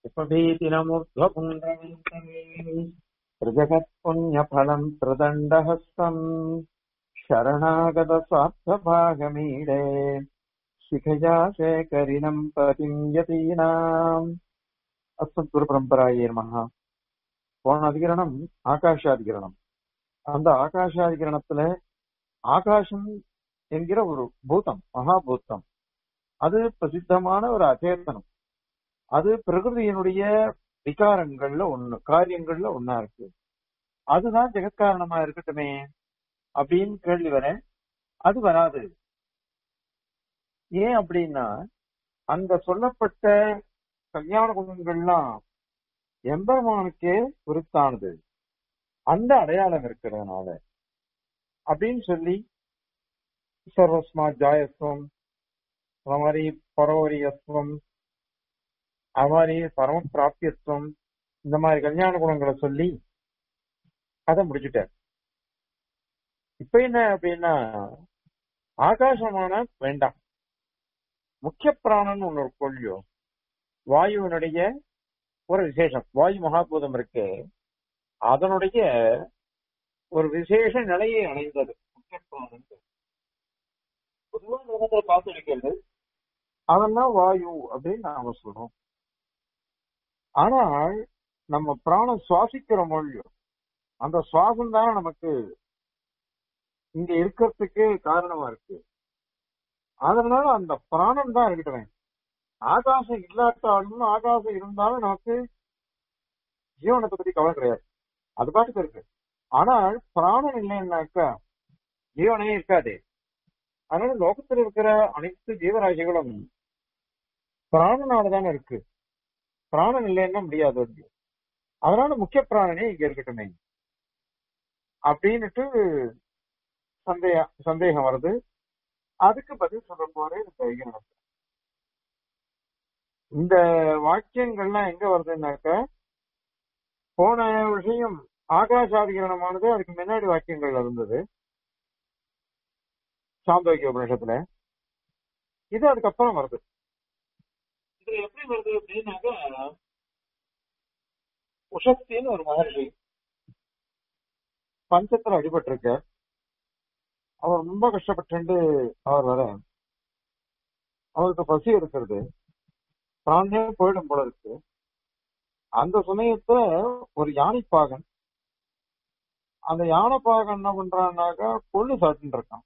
उपभीतिनमुर्ध्वपुण्ड्रविन्तमे प्रदण्डहस्तम् शरणागतस्वार्थभागमीडे शिखया शेखरिणम् पतिम् यतीनाम् அஸ்மத்குருபரம்பராயே நமஹ போன அதிகரணம் ஆகாஷாதிகரணம் அந்த ஆகாஷாதிகரணத்துல ஆகாசம் என்கிற ஒரு பூதம் மகாபூத்தம் அது பிரசித்தமான ஒரு அச்சேதனம் அது பிரகிருதியினுடைய விகாரங்கள்ல ஒண்ணு காரியங்கள்ல ஒண்ணா இருக்கு அதுதான் ஜெகத்காரணமா இருக்கட்டுமே அப்படின்னு கேள்வி வர அது வராது ஏன் அப்படின்னா அங்க சொல்லப்பட்ட கல்யாண குணங்கள்லாம் எம்பெருமானுக்கே பொருத்தானது அந்த அடையாளம் இருக்கிறதுனால அப்படின்னு சொல்லி சர்வஸ்மா ஜாயஸ்வம் அது மாதிரி பரோரியத்துவம் அது மாதிரி பரம பிராப்தியத்துவம் இந்த மாதிரி கல்யாண குணங்களை சொல்லி அதை முடிச்சுட்டார் இப்ப என்ன அப்படின்னா ஆகாசமான வேண்டாம் முக்கிய பிராணன் ஒண்ணு ஒரு கொள்ளியோ வாயுவினுடைய ஒரு விசேஷம் வாயு மகாபூதம் இருக்கு அதனுடைய ஒரு விசேஷ நிலையை அடைந்தது முக்கிய பிராணன் பொதுவா லோகத்துல பார்த்து இருக்கிறது அதெல்லாம் வாயு அப்படின்னு நாம சொல்றோம் ஆனால் நம்ம பிராணம் சுவாசிக்கிற மொழியோ அந்த சுவாசம் தானே நமக்கு இங்க இருக்கிறதுக்கு காரணமா இருக்கு அதனால அந்த பிராணம் தான் இருக்கட்டும் ஆகாசம் இல்லாட்டாலும் ஆகாசம் இருந்தாலும் நமக்கு ஜீவனத்தை பத்தி கவலை கிடையாது அது பாட்டுக்கு இருக்கு ஆனால் பிராணம் இல்லைன்னாக்கா ஜீவனே இருக்காது அதனால லோகத்தில் இருக்கிற அனைத்து ஜீவராசிகளும் பிராணனால தானே இருக்கு பிராணன் இல்லைன்னா முடியாது அது அதனால முக்கிய பிராணனே இங்க இருக்கட்டுமே அப்படின்னுட்டு சந்தேக சந்தேகம் வருது அதுக்கு பதில் சொல்ல போறேன் இந்த விகரணம் இந்த வாக்கியங்கள்லாம் எங்க வருதுன்னாக்க போன விஷயம் ஆகாஷாதிகரணமானது அதுக்கு முன்னாடி வாக்கியங்கள் இருந்தது சாந்தோக்கிய உபநிஷத்துல இது அதுக்கப்புறம் வருது இது எப்படி வருது அப்படின்னாக்க உஷத்தின்னு ஒரு மகர்ஷி பஞ்சத்துல அடிபட்டிருக்க அவர் ரொம்ப கஷ்டப்பட்டு அவர் வர அவருக்கு பசி இருக்கிறது பிராணே போயிடும் போல இருக்கு அந்த சமயத்துல ஒரு யானைப்பாகன் அந்த யானைப்பாகன் என்ன பண்றான்னாக்கா கொள்ளு சாப்பிட்டு இருக்கான்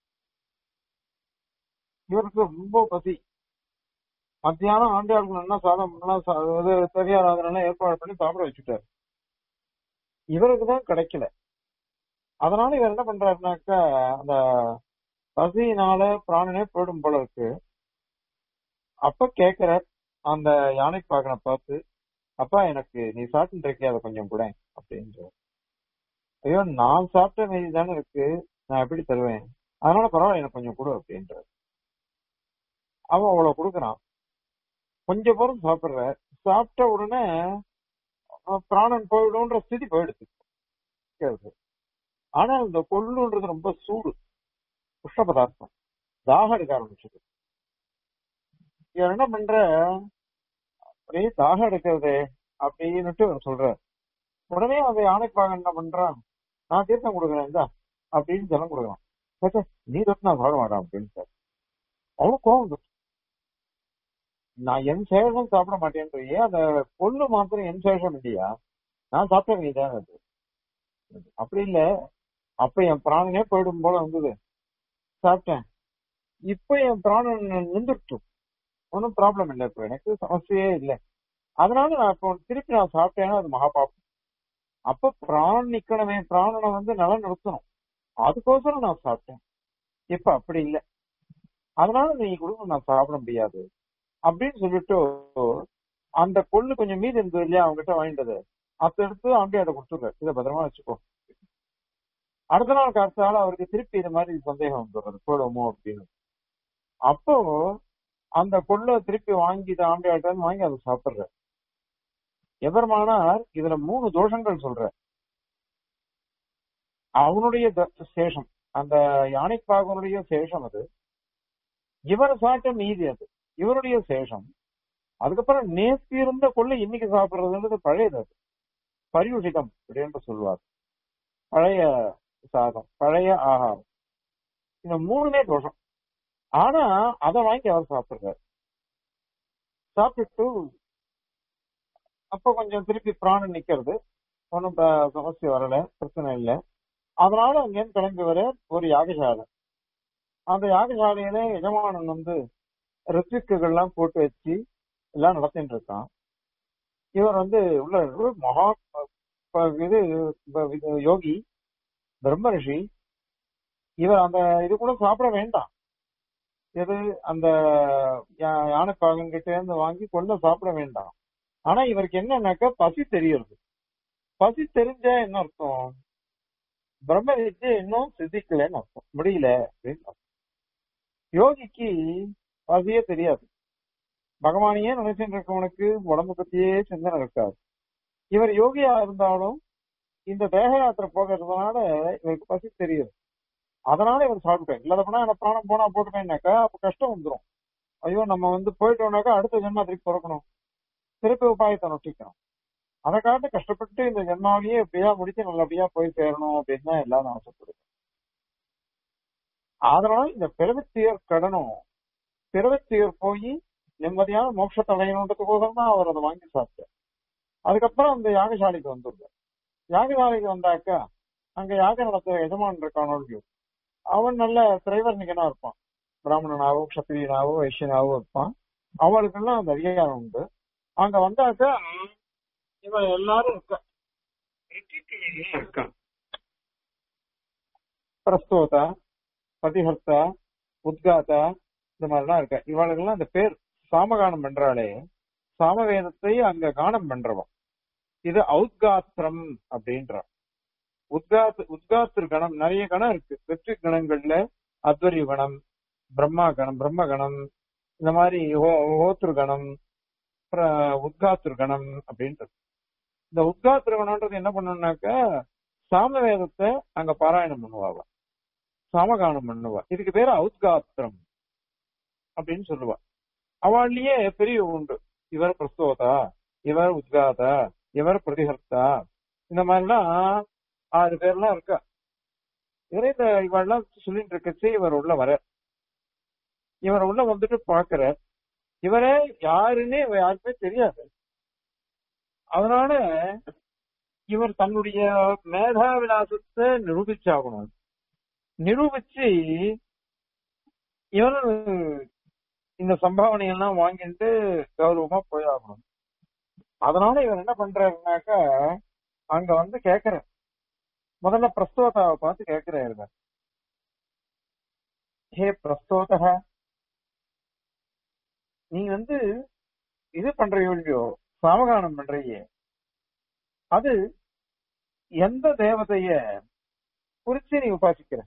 இவருக்கு ரொம்ப பசி மத்தியானம் ஆண்டியாளுக்கு நல்லா சாதம் தெரியாதனால ஏற்பாடு பண்ணி சாப்பிட வச்சுட்டாரு இவருக்கு தான் கிடைக்கல அதனால இவர் என்ன பண்றாருனாக்கா அந்த பசியினால பிராணனே போயிடும் போல இருக்கு அப்ப கேக்குற அந்த யானை பாகனை பார்த்து அப்பா எனக்கு நீ சாப்பிட்டு இருக்கிய அதை கொஞ்சம் கூட அப்படின்ற ஐயோ நான் சாப்பிட்ட மீதி தானே இருக்கு நான் எப்படி தருவேன் அதனால பரவாயில்ல எனக்கு கொஞ்சம் கொடு அப்படின்ற அவன் அவ்வளவு கொடுக்குறான் கொஞ்சம் பொருள் சாப்பிடுற சாப்பிட்ட உடனே பிராணன் போயிடும்ன்ற ஸ்திதி போயிடுச்சு ஆனா இந்த கொள்ளுன்றது ரொம்ப சூடு உஷ்ண பதார்த்தம் தாகம் எடுக்க ஆரம்பிச்சது இவர் என்ன பண்ற அப்படியே தாகம் எடுக்கிறது அப்படின்னுட்டு சொல்ற உடனே அந்த யானைப்பாக என்ன பண்றான் நான் தீர்த்தம் கொடுக்குறேன் இந்தா அப்படின்னு ஜலம் கொடுக்குறான் நீ தொட்டு நான் சாப்பிட மாட்டேன் அப்படின்னு சார் அவ்வளவு கோவம் நான் என் சேஷம் சாப்பிட மாட்டேன்றியே அந்த பொண்ணு மாத்திரம் என் சேஷம் இல்லையா நான் சாப்பிட்ட நீ தான் அது அப்படி இல்ல அப்ப என் பிராணனே போயிடும் போல வந்தது சாப்பிட்டேன் இப்ப என் பிராணன் நின்றுட்டு ஒன்றும் ப்ராப்ளம் இல்லை இப்போ எனக்கு சமஸ்தையே இல்லை அதனால நான் இப்போ திருப்பி நான் சாப்பிட்டேன்னா அது மகாபாபம் அப்ப பிராணம் நிக்கணுமே பிராணனை வந்து நல்லா நிறுத்தணும் அதுக்கோசரம் நான் சாப்பிட்டேன் இப்ப அப்படி இல்லை அதனால நீ கொடுக்க நான் சாப்பிட முடியாது அப்படின்னு சொல்லிட்டு அந்த பொண்ணு கொஞ்சம் மீதி இருந்தது இல்லையா அவங்ககிட்ட வாங்கிட்டது அப்ப எடுத்து அவங்ககிட்ட அதை கொடுத்துருக்க இதை பத்திரமா வச்சுக்கோ அடுத்த நாள் காத்தால அவருக்கு திருப்பி இந்த மாதிரி சந்தேகம் வந்துடுறது போடுவோமோ அப்படின்னு அப்போ அந்த கொள்ளை திருப்பி வாங்கி ஆண்டியாட்ட வாங்கி அதை சாப்பிடுற எவருமானார் இதுல மூணு தோஷங்கள் சொல்ற அவனுடைய சேஷம் அந்த யானைப்பாகனுடைய சேஷம் அது இவர் சாட்ட மீதி அது இவருடைய சேஷம் அதுக்கப்புறம் நேற்று இருந்த கொள்ளை இன்னைக்கு சாப்பிடுறதுன்றது பழையது அது பரியுஷிதம் அப்படின்னு சொல்லுவார் பழைய சாதம் பழைய ஆகாரம் இந்த மூணுமே தோஷம் ஆனா அதை வாங்கி அவர் சாப்பிடுறாரு சாப்பிட்டு அப்ப கொஞ்சம் திருப்பி பிராணம் நிக்கிறது ஒன்றும் சமஸ்ய வரல பிரச்சனை இல்லை அதனால அங்கேருந்து கிளம்பி வர ஒரு யாகசாலை அந்த யாகசாலையில எஜமானன் வந்து ரித்விக்குகள்லாம் போட்டு வச்சு எல்லாம் நடத்திட்டு இருக்கான் இவர் வந்து உள்ள ஒரு மகா ப- இது ப- இது யோகி பிரம்ம ரிஷி இவர் அந்த இது கூட சாப்பிட வேண்டாம் எது அந்த யா- யானைப்பாகன் கிட்ட இருந்து வாங்கி கொண்டு சாப்பிட வேண்டாம் ஆனா இவருக்கு என்னன்னாக்கா பசி தெரியுது பசி தெரிஞ்சா என்ன அர்த்தம் பிரம்ம வித்யை இன்னும் சித்திக்கலன்னு அர்த்தம் முடியல அப்படின்னு அர்த்தம். யோகிக்கு பசியே தெரியாது பகவானையே நினைச்சுட்டு இருக்கவனுக்கு உடம்பு பத்தியே சிந்தனை இருக்காது இவர் யோகியா இருந்தாலும் இந்த தேக யாத்திரை போகிறதுனால இவருக்கு பசி தெரியுது அதனால இவர் சாப்பிட்டேன் இல்லாத போனா எனக்கு பிராணம் போனா போட்டுட்டேன்னாக்கா அப்ப கஷ்டம் வந்துடும் ஐயோ நம்ம வந்து போயிட்டோம்னாக்கா அடுத்த ஜென்மா திருப்பி பிறக்கணும் திருப்பி உபாயத்தை நொட்டிக்கணும் அதை காட்டு கஷ்டப்பட்டு இந்த ஜென்மாவிலேயே எப்படியா முடிச்சு நல்லபடியா போய் சேரணும் அப்படின்னு தான் எல்லாரும் ஆசைப்படுது அதனால இந்த பிறவித்துயர் கடனும் பிறவித்துயர் போய் நிம்மதியான மோட்சத்தை அடையணுன்றதுக்கோசரம் தான் அவர் அதை வாங்கி சாப்பிட்டார் அதுக்கப்புறம் அந்த யாகசாலைக்கு வந்துடுறார் யாகசாலைக்கு வந்தாக்கா அங்க யாக நடத்துற எஜமான் இருக்கானோ இல்லையோ அவன் நல்ல திரைவர்ணிகனா இருப்பான் பிராமணனாவோ கஷத்திரியனாவோ வைஷ்யனாவோ இருப்பான் அவளுக்கெல்லாம் அந்த அதிகாரம் உண்டு அங்க வந்தாக்கா இவன் எல்லாரும் இருக்கா இருக்கான் பிரஸ்தோதா பதிஹர்த்தா உத்காதா இந்த மாதிரிலாம் இருக்கா இவளுக்கெல்லாம் அந்த பேர் சாமகானம் பண்றாளே சாமவேதத்தை அங்க கானம் பண்றவன் இது ஔத்காத்திரம் அப்படின்ற உத்காத் உத்காத்திரு கணம் நிறைய கணம் இருக்கு வெற்றி கணங்கள்ல அத்வரி கணம் பிரம்மா கணம் பிரம்ம கணம் இந்த மாதிரி ஹோ- ஹோத்ரு கணம் அப்புறம் உத்காத்திரு கணம் அப்படின்றது இந்த உத்காத்திரு கணம்ன்றது என்ன பண்ணணும்னாக்கா சாமவேதத்தை அங்க பாராயணம் பண்ணுவாங்க சாமகானம் பண்ணுவா இதுக்கு பேரு ஔத்காத்திரம் அப்படின்னு சொல்லுவா அவள்லயே பெரிய உண்டு இவர் பிரஸ்தோதா இவர் உத்காதா இவர் பிரதிஹர்த்தா இந்த மாதிரிலாம் ஆறு பேர்லாம் இருக்கா இவரே இந்த இவெல்லாம் சொல்லிட்டு இருக்கச்சு இவர் உள்ள வர இவர் உள்ள வந்துட்டு பாக்குற இவரே யாருன்னே இவ யாருக்குமே தெரியாது அதனால இவர் தன்னுடைய மேதா விலாசத்தை நிரூபிச்சாகணும் நிரூபிச்சு இவர் இந்த சம்பாவனை எல்லாம் வாங்கிட்டு கௌரவமா போயாகணும் அதனால இவர் என்ன பண்றாருனாக்கா அங்க வந்து கேக்குற முதல்ல பிரஸ்தோதாவை பார்த்து கேக்குறாரு இவர். ஹே பிரஸ்தோதா நீ வந்து இது பண்றியோ இல்லையோ சாமகானம் பண்றியே அது எந்த தேவதைய குறிச்சு நீ உபாசிக்கிற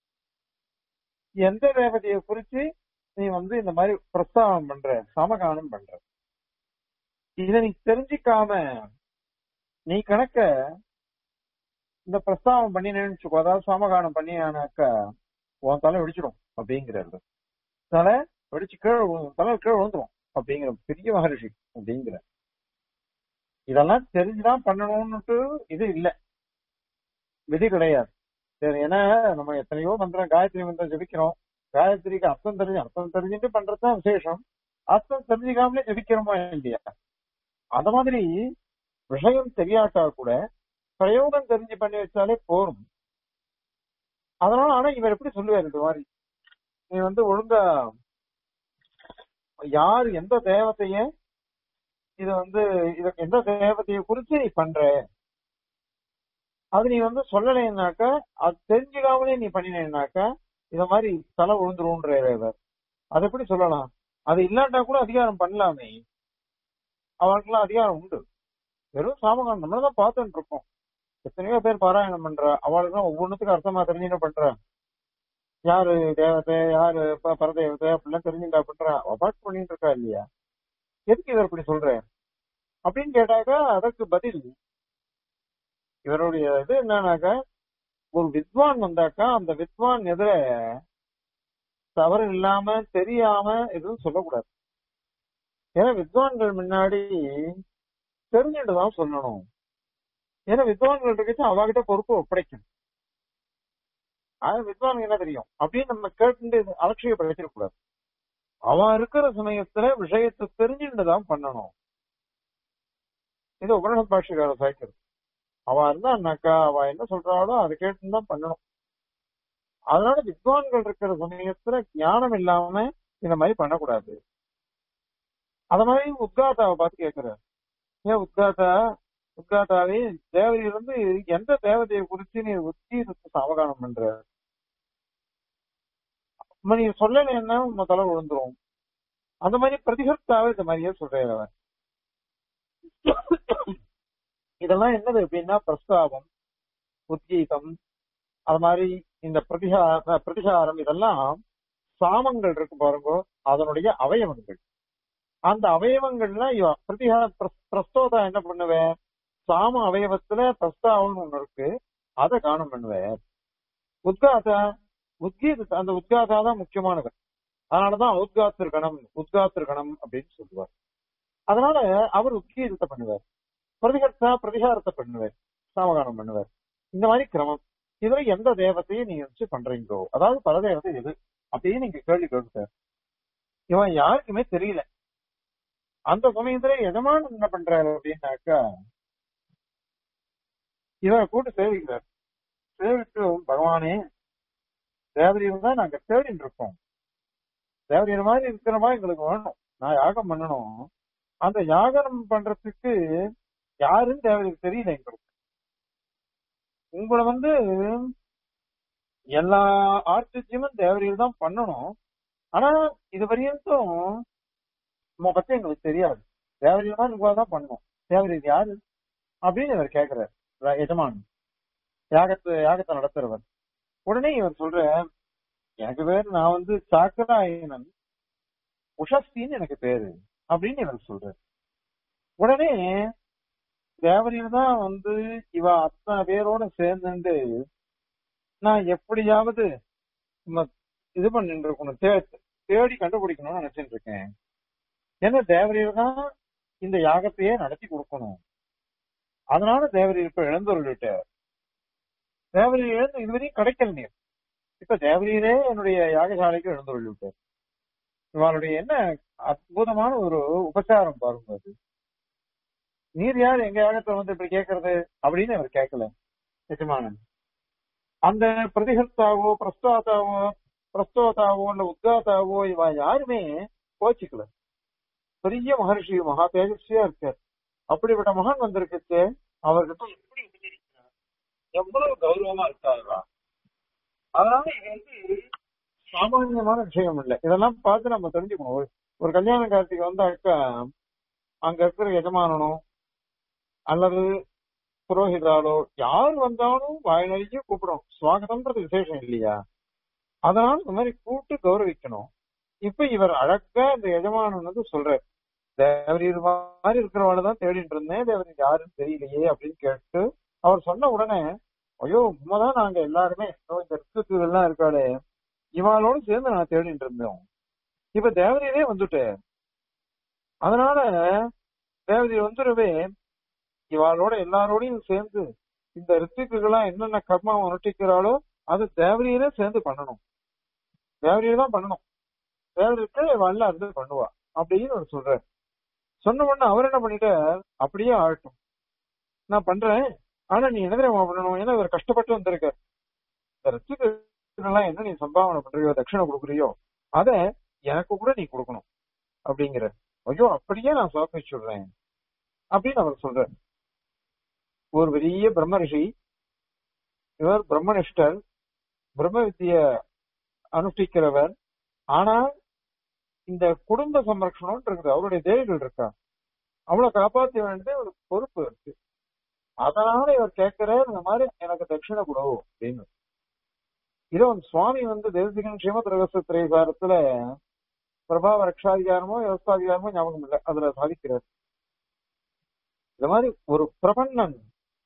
எந்த தேவதைய குறிச்சு நீ வந்து இந்த மாதிரி பிரஸ்தாவம் பண்ற சமகானம் பண்ற இத நீ தெரிஞ்சுக்காம நீ கணக்க இந்த பிரஸ்தாவம் பண்ணினேன்னு வச்சுக்கோ அதாவது சமகானம் பண்ணினாக்கா உன் தலை வெடிச்சிடும் அப்படிங்கிறாரு தலை வெடிச்சு கீழே விழு- தலை கீழே விழுந்துரும் அப்படிங்கிற பெரிய மகரிஷி அப்படிங்கிற இதெல்லாம் தெரிஞ்சுதான் பண்ணணும்னுட்டு இது இல்ல விதி கிடையாது சரி ஏன்னா நம்ம எத்தனையோ மந்திரம் காயத்ரி மந்திரம் ஜபிக்கிறோம் காயத்ரிக்கு அர்த்தம் தெரிஞ்சு அர்த்தம் தெரிஞ்சுட்டு பண்றதுதான் விசேஷம் அர்த்தம் தெரிஞ்சுக்காமலே ஜபிக்கிறோமா இல்லையா அந்த மாதிரி விஷயம் தெரியாட்டா கூட பிரயோகம் தெரிஞ்சு பண்ணி வச்சாலே போரும் அதனால ஆனா இவர் எப்படி சொல்லுவார் இந்த மாதிரி நீ வந்து ஒழுங்கா யார் எந்த தேவதைய இத வந்து இத எந்த தேவதைய குறிச்சு நீ பண்ற அது நீ வந்து சொல்லலைன்னாக்கா அது தெரிஞ்சுக்காமலே நீ பண்ணினேன்னாக்கா இத மாதிரி தலை விழுந்துருன்ற இவர் அது எப்படி சொல்லலாம் அது இல்லாட்டா கூட அதிகாரம் பண்ணலாமே அவனுக்குலாம் அதிகாரம் உண்டு வெறும் சாமகானம் நம்மளதான் பார்த்துட்டு இருக்கோம் எத்தனையோ பேர் பாராயணம் பண்றா அவளுக்குலாம் ஒவ்வொன்றுத்துக்கும் அர்த்தமா தெரிஞ்சுன்னு பண்றா யாரு தேவதை யாரு ப- பரதேவதை அப்படிலாம் தெரிஞ்சுட்டா பண்றா அபார்ட் பண்ணிட்டு இருக்கா இல்லையா எதுக்கு இவர் இப்படி சொல்ற அப்படின்னு கேட்டாக்கா அதற்கு பதில் இவருடைய இது என்னன்னாக்கா ஒரு வித்வான் வந்தாக்கா அந்த வித்வான் எதிர தவறு இல்லாம தெரியாம எதுவும் சொல்லக்கூடாது ஏன்னா வித்வான்கள் முன்னாடி தெரிஞ்சுட்டு தான் சொல்லணும் ஏன்னா வித்வான்கள் இருக்கச்சு அவகிட்ட பொறுப்பு ஒப்படைக்கணும் அது வித்வானுக்கு என்ன தெரியும் அப்படின்னு நம்ம கேட்டு அலட்சியப்படுத்திட கூடாது அவன் இருக்கிற சமயத்துல விஷயத்தை தெரிஞ்சுட்டு தான் பண்ணணும் இது உபநிஷத் பாஷிகார சாய்க்கிறது அவ இருந்தான்னாக்கா அவ என்ன சொல்றாளோ அதை கேட்டு தான் பண்ணணும் அதனால வித்வான்கள் இருக்கிற சமயத்துல ஞானம் இல்லாம இந்த மாதிரி பண்ணக்கூடாது அத மாதிரி உத்காத்தாவை பார்த்து கேட்கிறார் ஏன் உத்காத்தா உத்காத்தாவே தேவதையிலிருந்து எந்த தேவதையை குறிச்சு நீ உத்தீர்த்து சாவகானம் பண்ற நீ சொல்லலைன்னா உங்க தலை விழுந்துரும் அந்த மாதிரி பிரதிகர்த்தாவே இந்த மாதிரியே சொல்றேன் அவன் இதெல்லாம் என்னது அப்படின்னா பிரஸ்தாபம் உத்கீதம் அது மாதிரி இந்த பிரதிகா பிரதிகாரம் இதெல்லாம் சாமங்கள் இருக்கு பாருங்க அதனுடைய அவயவங்கள் அந்த அவயவங்கள்ல இவ பிரதிகா பிரஸ்தோதா என்ன பண்ணுவேன் சாம அவயவத்துல பிரஸ்தாவம்னு ஒண்ணு இருக்கு அதை காணம் பண்ணுவேன் உத்காதா உத்கீத அந்த உத்காதா தான் முக்கியமானது அதனாலதான் உத்காத்திருக்கணும் உத்காத்திருக்கணும் அப்படின்னு சொல்லுவார் அதனால அவர் உத்கீதத்தை பண்ணுவார் பிரதிகர்த்தா பிரதிகாரத்தை பண்ணுவார் சாமகானம் பண்ணுவார் இந்த மாதிரி கிரமம் இதுல எந்த தேவத்தையும் நீங்க வச்சு பண்றீங்களோ அதாவது பல தேவதை எது அப்படின்னு நீங்க கேள்வி கேட்க இவன் யாருக்குமே தெரியல அந்த சமயத்துல எஜமான் என்ன பண்றாரு அப்படின்னாக்கா இவரை கூட்டு சேவிக்கிறார் சேவிட்டு பகவானே தேவதையும் தான் நாங்க தேடிட்டு இருக்கோம் தேவதையர் மாதிரி இருக்கிற மாதிரி எங்களுக்கு வேணும் நான் யாகம் பண்ணணும் அந்த யாகம் பண்றதுக்கு யாருன்னு தேவதைக்கு தெரியல எங்களுக்கு உங்களை வந்து எல்லா ஆர்த்திஜியமும் தேவதையில் தான் பண்ணணும் ஆனா இது வரையும் நம்ம பத்தி எங்களுக்கு தெரியாது தேவதையில் தான் உங்களை தான் பண்ணணும் தேவதையில் யாரு அப்படின்னு இவர் கேக்குறாரு எஜமான் யாகத்தை யாகத்தை நடத்துறவர் உடனே இவர் சொல்ற எனக்கு பேர் நான் வந்து சாக்கராயனன் உஷஸ்தின்னு எனக்கு பேரு அப்படின்னு இவர் சொல்றாரு உடனே தேவரையில தான் வந்து இவ அத்தனை பேரோட சேர்ந்துட்டு நான் எப்படியாவது இது பண்ணிட்டு இருக்கணும் தேடி கண்டுபிடிக்கணும்னு நினைச்சிட்டு இருக்கேன் ஏன்னா தேவரையில தான் இந்த யாகத்தையே நடத்தி கொடுக்கணும் அதனால தேவரையில் இப்ப இழந்துள்ளிட்டார் தேவரையில் இழந்து இதுவரையும் கிடைக்கல நீர் இப்ப தேவரையிலே என்னுடைய யாகசாலைக்கு எழுந்துள்ளி விட்டார் இவளுடைய என்ன அற்புதமான ஒரு உபச்சாரம் பாருங்க அது நீர் யார் எங்க யாகத்தை வந்து இப்படி கேட்கறது அப்படின்னு அவர் கேட்கல எஜமானன் அந்த பிரதிகர்த்தாவோ பிரஸ்தாத்தாவோ பிரஸ்தோதாவோ இல்ல உத்காத்தாவோ இவ யாருமே கோச்சிக்கல பெரிய மகர்ஷி மகா தேஜஸ்வியா இருக்கார் அப்படிப்பட்ட மகான் வந்திருக்கு அவர்கிட்ட எப்படி உபதேசிக்கிறார் எவ்வளவு கௌரவமா இருக்காருவா அதனால இது வந்து சாமானியமான விஷயம் இல்லை இதெல்லாம் பார்த்து நம்ம தெரிஞ்சுக்கணும் ஒரு கல்யாண கார்த்திகை வந்தாக்கா அங்க இருக்கிற எஜமானனோ அல்லது புரோஹிதாலோ யார் வந்தாலும் வாய் நிறைய கூப்பிடும் சுவாகதம்ன்றது விசேஷம் இல்லையா அதனால இந்த மாதிரி கூட்டு கௌரவிக்கணும் இப்ப இவர் அழகா இந்த எஜமானன் வந்து சொல்றாரு தேவரீர் மாதிரி இருக்கிறவள தான் தேடிட்டு இருந்தேன் தேவரீர் யாருன்னு தெரியலையே அப்படின்னு கேட்டு அவர் சொன்ன உடனே ஐயோ உண்மைதான் நாங்க எல்லாருமே இந்த ரிஸ்க்கு எல்லாம் இருக்காளே இவாளோட சேர்ந்து நான் தேடிட்டு இருந்தோம் இப்ப தேவதையிலே வந்துட்டு அதனால தேவதை வந்துடவே இவாளோட எல்லாரோடையும் சேர்ந்து இந்த ரித்துக்குகள்லாம் என்னென்ன கர்மாவை அனுஷ்டிக்கிறாளோ அது தேவதையிலே சேர்ந்து பண்ணணும் தேவதையில தான் பண்ணணும் தேவதைக்கு இவாள் இருந்து பண்ணுவா அப்படின்னு அவர் சொல்றாரு சொன்ன உடனே அவர் என்ன பண்ணிட்டார் அப்படியே ஆகட்டும் நான் பண்றேன் ஆனா நீ என்ன தெரியுமா பண்ணணும் ஏன்னா இவர் கஷ்டப்பட்டு வந்திருக்கார் இந்த ரித்துக்குகள்லாம் என்ன நீ சம்பாவனை பண்றியோ தட்சிணை கொடுக்குறியோ அத எனக்கு கூட நீ கொடுக்கணும் அப்படிங்கிற ஐயோ அப்படியே நான் சமர்ப்பிச்சுடுறேன் அப்படின்னு அவர் சொல்றார் ஒரு பெரிய பிரம்ம ரிஷி இவர் பிரம்மனிஷ்டர் பிரம்ம வித்திய அனுஷ்டிக்கிறவர் ஆனா இந்த குடும்ப சம்ரட்சணம் இருக்குது அவருடைய தேவைகள் இருக்கா அவளை காப்பாற்ற வேண்டிய ஒரு பொறுப்பு இருக்கு அதனால இவர் கேட்கிறார் இந்த மாதிரி எனக்கு தட்சிணை கொடு அப்படின்னு இதோ சுவாமி வந்து தேசிகன் ஸ்ரீமத் ரகசிய திரைசாரத்துல பிரபாவ ரக்ஷாதிகாரமோ விவசாதிகாரமோ ஞாபகம் இல்லை அதுல சாதிக்கிறார் இந்த மாதிரி ஒரு பிரபன்னன்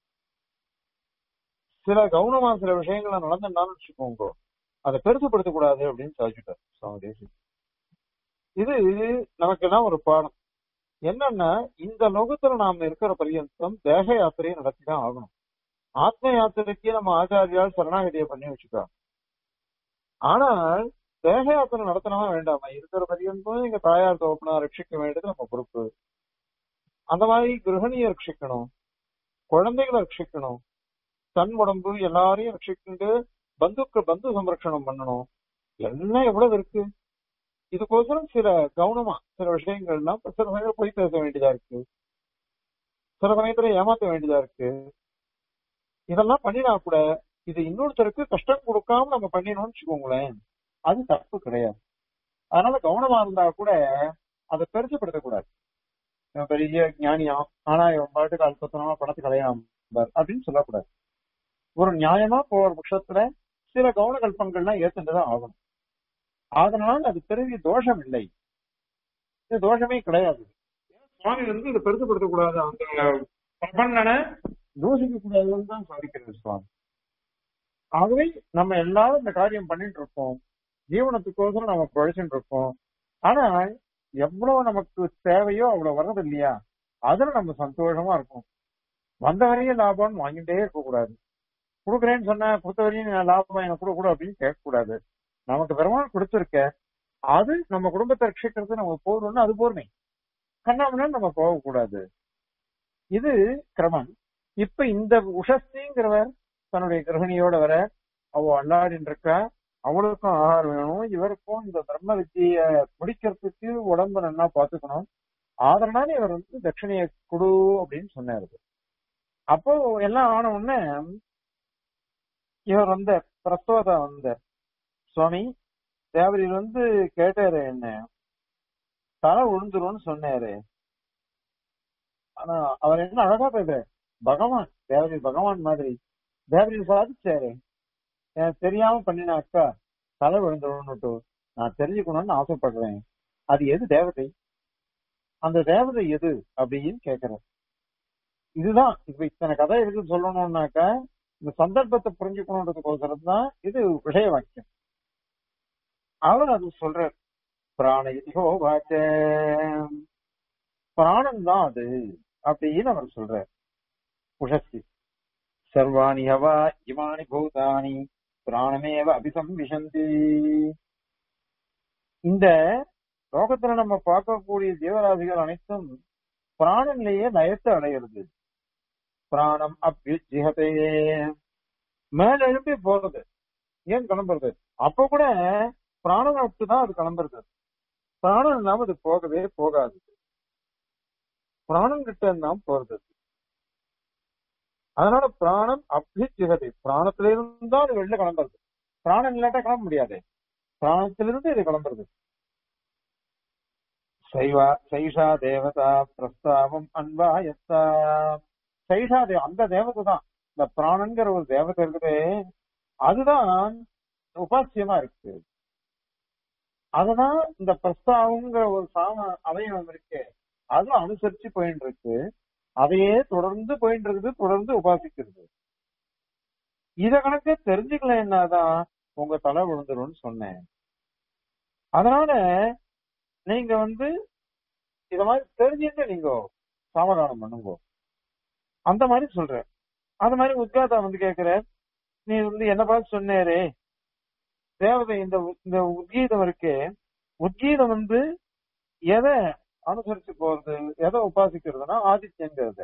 சில கவனமா சில விஷயங்களை நடந்துட்டான்னு வச்சுக்கோங்க அதை பெருசுப்படுத்த கூடாது அப்படின்னு சாதிச்சுட்டார் சுவாமி தேசி இது நமக்கு எல்லாம் ஒரு பாடம் என்னன்னா இந்த லோகத்துல நாம இருக்கிற பரியந்தம் தேக யாத்திரையை நடத்தி தான் ஆகணும் ஆத்ம யாத்திரைக்கு நம்ம ஆச்சாரியால் சரணாகதியை பண்ணி வச்சுக்கிறோம் ஆனால் தேக யாத்திரை நடத்தணுமா வேண்டாமா இருக்கிற பரியந்தம் எங்க தாயார் தோப்பனா ரட்சிக்க வேண்டியது நம்ம பொறுப்பு அந்த மாதிரி கிரகணியை ரட்சிக்கணும் குழந்தைகளை ரட்சிக்கணும் தன் உடம்பு எல்லாரையும் ரட்சிக்கிட்டு பந்துக்கு பந்து சம்ரட்சணம் பண்ணணும் எல்லாம் எவ்வளவு இருக்கு இதுக்கோசரம் சில கவனமா சில விஷயங்கள்லாம் சில சமயம் போய் பேச வேண்டியதா இருக்கு சில சமயத்துல ஏமாத்த வேண்டியதா இருக்கு இதெல்லாம் பண்ணினா கூட இது இன்னொருத்தருக்கு கஷ்டம் கொடுக்காம நம்ம பண்ணினோம்னு வச்சுக்கோங்களேன் அது தப்பு கிடையாது அதனால கவனமா இருந்தா கூட அதை பெருசுப்படுத்தக்கூடாது இவன் பெரிய ஞானியா ஆனா இவன் பாட்டுக்கு அல்பத்தனமா பணத்துக்கு அலையாம் அப்படின்னு சொல்லக்கூடாது ஒரு நியாயமா போற பட்சத்துல சில கவன கல்பங்கள்லாம் ஏத்துட்டுதான் ஆகணும் அதனால் அது பெரிய தோஷம் இல்லை இது தோஷமே கிடையாது சுவாமி வந்து இதை பெருசுப்படுத்தக்கூடாது அந்த பிரபண்ணனை தூசிக்க கூடாதுன்னு தான் சாதிக்கிறது சுவாமி ஆகவே நம்ம எல்லாரும் இந்த காரியம் பண்ணிட்டு இருக்கோம் ஜீவனத்துக்கோசரம் நம்ம பழிச்சுட்டு இருக்கோம் ஆனா எவ்வளவு நமக்கு தேவையோ அவ்வளவு வர்றது இல்லையா அதுல நம்ம சந்தோஷமா இருக்கும் வந்த வரையும் லாபம்னு வாங்கிட்டே இருக்க கூடாது கொடுக்குறேன்னு சொன்ன கொடுத்த வரையும் லாபம் எனக்கு கூட கூட அப்படின்னு கேட்க கூடாது நமக்கு பெருமாள் கொடுத்துருக்க அது நம்ம குடும்பத்தை ரட்சிக்கிறது நம்ம போறோம்னு அது போர்மை கண்ணாமனா நம்ம போகக்கூடாது இது கிரமம் இப்ப இந்த உஷஸ்திங்கிறவர் தன்னுடைய கிரகணியோட வர அவ அல்லாடின்னு இருக்கா அவளுக்கும் ஆகாரம் வேணும் இவருக்கும் இந்த தர்ம வித்திய முடிக்கிறதுக்கு உடம்ப நல்லா பாத்துக்கணும் அதனால இவர் வந்து தட்சிணையை கொடு அப்படின்னு சொன்னாரு அப்போ எல்லாம் ஆன உடனே இவர் வந்த பிரசோதா வந்த சுவாமி தேவரில் வந்து கேட்டாரு என்ன தலை விழுந்துரும்னு சொன்னாரு ஆனா அவர் என்ன அழகா பேசுறாரு பகவான் தேவரி பகவான் மாதிரி தேவரில் சாதிச்சாரு எனக்கு தெரியாம பண்ணின அக்கா தலை விழுந்துரும்னுட்டு நான் தெரிஞ்சுக்கணும்னு ஆசைப்படுறேன் அது எது தேவதை அந்த தேவதை எது அப்படின்னு கேக்குறேன் இதுதான் இப்ப இத்தனை கதை எதுக்கு சொல்லணும்னாக்கா இந்த சந்தர்ப்பத்தை புரிஞ்சுக்கணுன்றதுக்கோசரம் தான் இது விஷய வாக்கியம் அவர் அது சொல்றார் பிராண இதிகோ வாச்ச பிராணம் தான் அது அப்படின்னு அவர் சொல்றார் உஷஸ்தி சர்வாணி ஹவா இமானி பூதானி பிராணமேவ அபிசம்விசந்தி இந்த லோகத்துல நம்ம பார்க்கக்கூடிய ஜீவராசிகள் அனைத்தும் பிராணனிலேயே லயத்தை அடையிறது பிராணம் அபியுஜிகதே மேல எழுப்பி போறது ஏன் கிளம்புறது அப்ப கூட பிராணனை விட்டு தான் அது கிளம்புறது பிராணம் இல்லாம அது போகவே போகாது பிராணம் கிட்ட தான் போறது அதனால பிராணம் அபியுஜிகதை பிராணத்தில இருந்து தான் அது வெளில கிளம்புறது பிராணம் இல்லாட்டா கிளம்ப முடியாது பிராணத்திலிருந்து இது கிளம்புறது சைவா சைஷா தேவதா பிரஸ்தாவம் அன்வாயத்தா சைஷா தேவ அந்த தேவதை தான் இந்த பிராணங்கிற ஒரு தேவதை இருக்குது அதுதான் உபாசியமா இருக்கு அதுதான் இந்த பிரஸ்தாவங்கிற ஒரு சாம அவயவம் இருக்கு அது அனுசரிச்சு போயிட்டு இருக்கு அதையே தொடர்ந்து போயிட்டு இருக்குது தொடர்ந்து உபாசிக்கிறது இத கணக்கு தெரிஞ்சுக்கல என்னதான் உங்க தலை விழுந்துரும்னு சொன்னேன் அதனால நீங்க வந்து இத மாதிரி தெரிஞ்சுட்டு நீங்க சமாதானம் பண்ணுங்க அந்த மாதிரி சொல்ற அந்த மாதிரி உத்காதா வந்து கேக்குற நீ வந்து என்ன பார்த்து சொன்னேரே தேவதை இந்த இந்த உத்கீதம் இருக்கே உத்கீதம் வந்து எதை அனுசரிச்சு போறது எதை உபாசிக்கிறதுனா ஆதித்யங்கிறது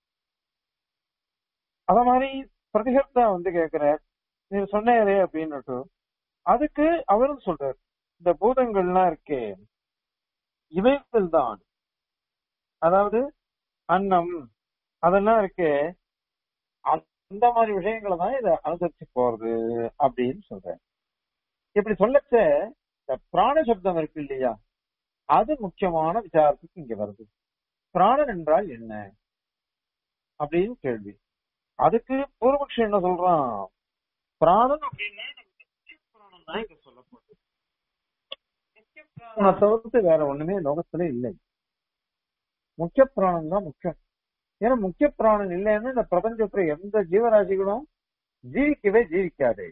அத மாதிரி பிரதிகர்த்தா வந்து கேக்குற நீ சொன்னேரே அப்படின்னுட்டு அதுக்கு அவரும் சொல்றாரு இந்த பூதங்கள்லாம் இருக்கே இவைகள் தான் அதாவது அன்னம் அதெல்லாம் இருக்கே அந்த மாதிரி விஷயங்களை தான் இதை அனுசரிச்சு போறது அப்படின்னு சொல்றேன் இப்படி சொல்லச்ச இந்த பிராண சப்தம் இருக்கு இல்லையா அது முக்கியமான விசாரத்துக்கு இங்க வருது பிராணன் என்றால் என்ன அப்படின்னு கேள்வி அதுக்கு பூர்வபக்ஷி என்ன சொல்றான் பிராணன் அப்படின்னா பிராணம் தான் இங்க சொல்லப்படுது பிராணனை தவிர்த்து வேற ஒண்ணுமே லோகத்துல இல்லை முக்கிய பிராணம் தான் முக்கியம் ஏன்னா முக்கிய பிராணம் இல்லைன்னா இந்த பிரபஞ்சத்துல எந்த ஜீவராசிகளும் ஜீவிக்கவே ஜீவிக்காது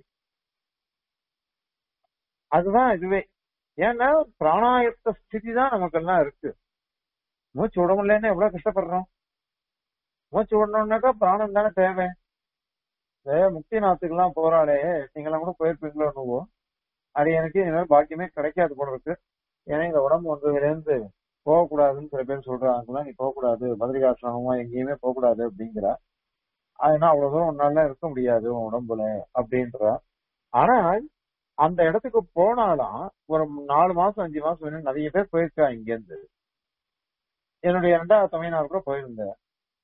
அதுதான் இதுவே ஏன்னா பிராணாயத்த ஸ்திதி தான் நமக்கெல்லாம் இருக்கு மூச்சு விட முடியலன்னா எவ்வளவு கஷ்டப்படுறோம் மூச்சு விடணும்னாக்கா பிராணம் தானே தேவை இந்த முக்திநாத்துக்கு எல்லாம் போறாளே நீங்களாம் கூட போயிருப்பீங்களோ என்னவோ அது எனக்கு இனிமேல் பாக்கியமே கிடைக்காது போல இருக்கு ஏன்னா இந்த உடம்பு வந்ததுலேருந்து போகக்கூடாதுன்னு சில பேர் சொல்றாங்கலாம் நீ போகக்கூடாது பத்ரிகாசிரமமா எங்கேயுமே போகக்கூடாது அப்படிங்கிறா அதனால அவ்வளவு தூரம் உன்னால இருக்க முடியாது உன் உடம்புல அப்படின்றா ஆனா அந்த இடத்துக்கு போனாலாம் ஒரு நாலு மாசம் அஞ்சு மாசம் வேணும் நிறைய பேர் போயிருக்கா இங்க இருந்து என்னுடைய இரண்டாவது தமிழ்நாடு கூட போயிருந்தேன்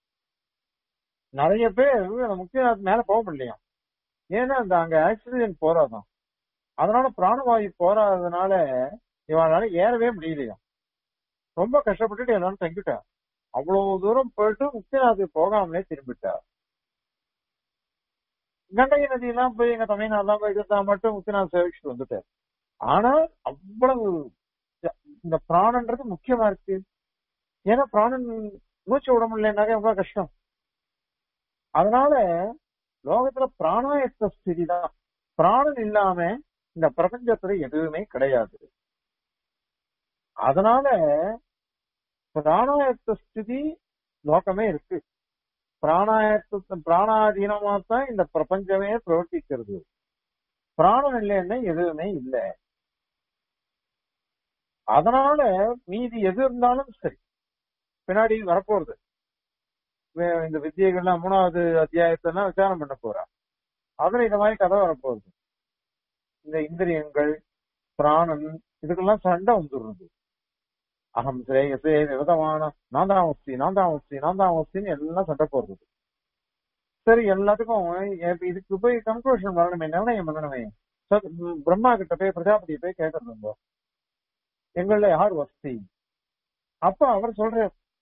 நிறைய பேர் அந்த முக்திநாத் மேல போக முடியலையாம் ஏன்னா அந்த அங்க ஆக்சிஜன் போறாதான் அதனால பிராணவாயு போறாததுனால இவனால ஏறவே முடியலையாம் ரொம்ப கஷ்டப்பட்டுட்டு எல்லாரும் தங்கிட்டா அவ்வளவு தூரம் போயிட்டு முக்திநாத் போகாமலே திரும்பிட்டா கண்டகி நதியெல்லாம் போய் எங்க தமிழ்நாடுலாம் போய் இருந்தா மட்டும் முக்திநாத் சேவிச்சுட்டு வந்துட்டார் ஆனா அவ்வளவு இந்த பிராணன்றது முக்கியமா இருக்கு ஏன்னா பிராணன் மூச்சு விட முடியலனாக்க எவ்வளவு கஷ்டம் அதனால லோகத்துல பிராணாயத்த ஸ்திதி தான் பிராணன் இல்லாம இந்த பிரபஞ்சத்துல எதுவுமே கிடையாது அதனால பிராணாயத்த ஸ்திதி லோகமே இருக்கு பிராணாயத்த பிராணாதீனமா தான் இந்த பிரபஞ்சமே பிரவர்த்திக்கிறது பிராணம் இல்லைன்னா எதுவுமே இல்லை அதனால மீதி எது இருந்தாலும் சரி பின்னாடி வரப்போறது வே- இந்த வித்தியைகள்லாம் மூணாவது அத்தியாயத்தெல்லாம் விசாரம் பண்ண போறா அதுல இந்த மாதிரி கதை வரப்போகுது இந்த இந்திரியங்கள் பிராணன் இதுக்கெல்லாம் சண்டை வந்துடுறது அகம் சிரேயசே விவதமான நான் தான் வஸ்தி நான் தான் வஸ்தி நான் தான் வஸ்தின்னு எல்லாம் சண்டை போடுறது சரி எல்லாத்துக்கும் இப்ப இதுக்கு போய் கன்க்ளூஷன் வரணுமே நிர்ணயம் பண்ணணுமே சத்- ம், பிரம்மா கிட்ட போய் பிரஜாபதி போய் கேட்கறது எங்கள யார் வஸ்தி அப்ப அவர் சொல்ற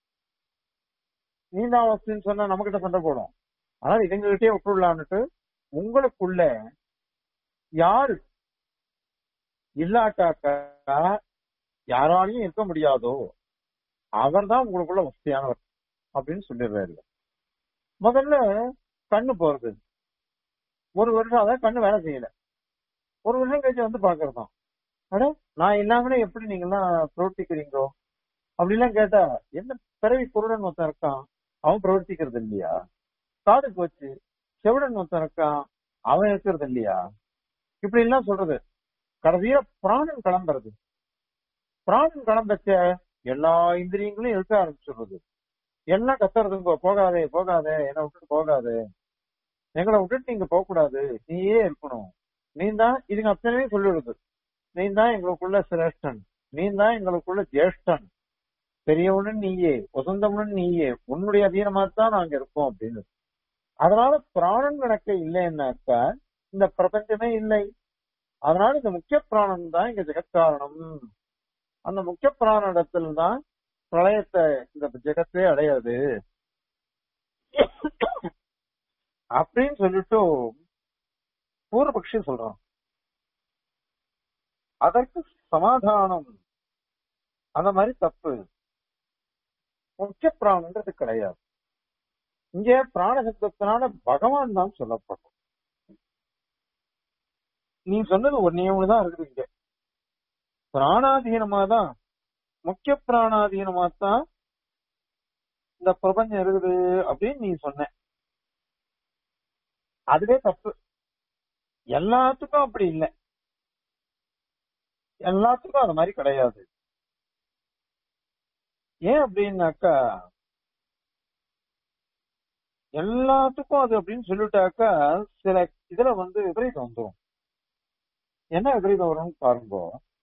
நீ தான் வஸ்தின்னு சொன்னா நம்ம கிட்ட சண்டை போடும் ஆனால் இதுங்ககிட்டயே விட்டுடலான்னுட்டு உங்களுக்குள்ள யாரு இல்லாட்டாக்கா யாராலையும் இருக்க முடியாதோ அவர்தான் உங்களுக்குள்ள வசதியானவர் அப்படின்னு சொல்லிடுறாரு முதல்ல கண்ணு போறது ஒரு வருஷம் அதான் கண்ணு வேலை செய்யல ஒரு வருஷம் கழிச்சு வந்து பாக்குறதாம் அட நான் இல்லாமலே எப்படி நீங்க எல்லாம் பிரவர்த்திக்கிறீங்களோ அப்படிலாம் கேட்டா என்ன பிறவி குருடன் ஒருத்தன் இருக்கான் அவன் பிரவர்த்திக்கிறது இல்லையா காது போச்சு செவிடன் ஒருத்தன் இருக்கான் அவன் இருக்கிறது இல்லையா இப்படி எல்லாம் சொல்றது கடைசியா பிராணன் கிளம்புறது பிராணன் கிளம்பச்ச எல்லா இந்திரியங்களும் இருக்க ஆரம்பிச்சிடுறது எல்லாம் கத்துறதுங்க போகாதே போகாதே என்னை விட்டுட்டு போகாதே எங்களை விட்டுட்டு நீங்க போக கூடாது நீயே இருக்கணும் நீ தான் இதுங்க அத்தனையும் சொல்லிடுது நீ தான் எங்களுக்குள்ள சிரேஷ்டன் நீ தான் எங்களுக்குள்ள ஜேஷ்டன் பெரியவனும் நீயே வசந்தவனும் நீயே உன்னுடைய அதீனமா தான் நாங்க இருக்கோம் அப்படின்னு அதனால பிராணன் கணக்கு இல்லைன்னாக்கா இந்த பிரபஞ்சமே இல்லை அதனால இந்த முக்கிய பிராணன் தான் இங்க ஜெகத்காரணம் அந்த முக்கிய பிராண இடத்துல தான் பிரளயத்தை இந்த ஜெகத்தே அடையாது அப்படின்னு சொல்லிட்டு பூர்வபக்ஷி சொல்றான் அதற்கு சமாதானம் அந்த மாதிரி தப்பு முக்கிய பிராணன்றது கிடையாது இங்க பிராணசப்தத்தினால பகவான் தான் சொல்லப்படும் நீ சொன்னது ஒன்னே ஒண்ணுதான் இருக்குது இங்க பிராணாதீனமா தான் முக்கிய பிராணாதீனமா தான் இந்த பிரபஞ்சம் இருக்குது அப்படின்னு நீ சொன்ன அதுவே தப்பு எல்லாத்துக்கும் அப்படி இல்லை எல்லாத்துக்கும் அது மாதிரி கிடையாது ஏன் அப்படின்னாக்கா எல்லாத்துக்கும் அது அப்படின்னு சொல்லிட்டாக்கா சில இதுல வந்து விபரீதம் வந்துரும் என்ன விபரீதம் வரும்னு பாருங்க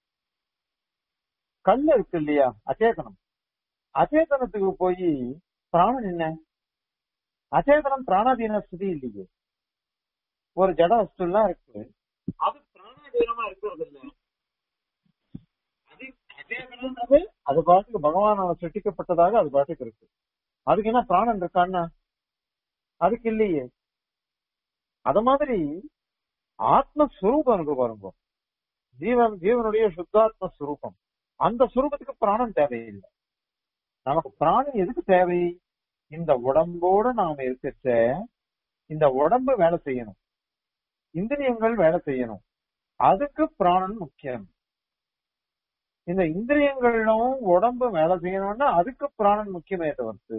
கல் இருக்கு இல்லையா அச்சேதனம் அச்சேதனத்துக்கு போய் பிராணன் என்ன அச்சேதனம் பிராணாதீன ஸ்திதி இல்லையே ஒரு ஜட வஸ்து எல்லாம் இருக்கு அது பிராணாதீனமா இருக்கிறது இல்ல அது அச்சேதனம்ன்றது அது பாட்டுக்கு பகவானால சிருஷ்டிக்கப்பட்டதாக அது பாட்டுக்கு இருக்கு அதுக்கு என்ன பிராணன் இருக்கான்னா அதுக்கு இல்லையே அத மாதிரி ஆத்மஸ்வரூபம் இருக்கு பாருங்க ஜீவன் ஜீவனுடைய சுத்தாத்ம ஸ்வரூபம் அந்த சுரூபத்துக்கு பிராணம் தேவையில்லை நமக்கு பிராணம் எதுக்கு தேவை இந்த உடம்போட நாம இருக்கச்ச இந்த உடம்பு வேலை செய்யணும் இந்திரியங்கள் வேலை செய்யணும் அதுக்கு பிராணன் முக்கியம் இந்த இந்திரியங்களும் உடம்பு வேலை செய்யணும்னா அதுக்கு பிராணன் முக்கியமே தவிர்த்து